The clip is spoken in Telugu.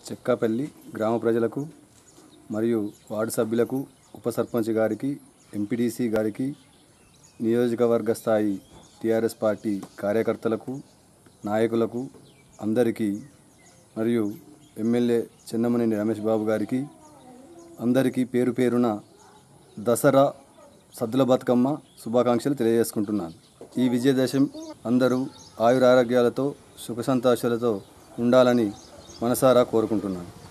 చెక్కాపల్లి గ్రామ ప్రజలకు మరియు వార్డు సభ్యులకు ఉప సర్పంచ్ గారికి ఎంపీడీసీ గారికి నియోజకవర్గ స్థాయి టీఆర్ఎస్ పార్టీ కార్యకర్తలకు నాయకులకు అందరికీ మరియు ఎమ్మెల్యే చెన్నమనేని రమేష్ బాబు గారికి అందరికీ పేరు పేరున దసరా సద్దుల బతుకమ్మ శుభాకాంక్షలు తెలియజేసుకుంటున్నాను ఈ విజయదశమి అందరూ ఆయురారోగ్యాలతో సుఖ సంతోషాలతో ఉండాలని మనసారా కోరుకుంటున్నాను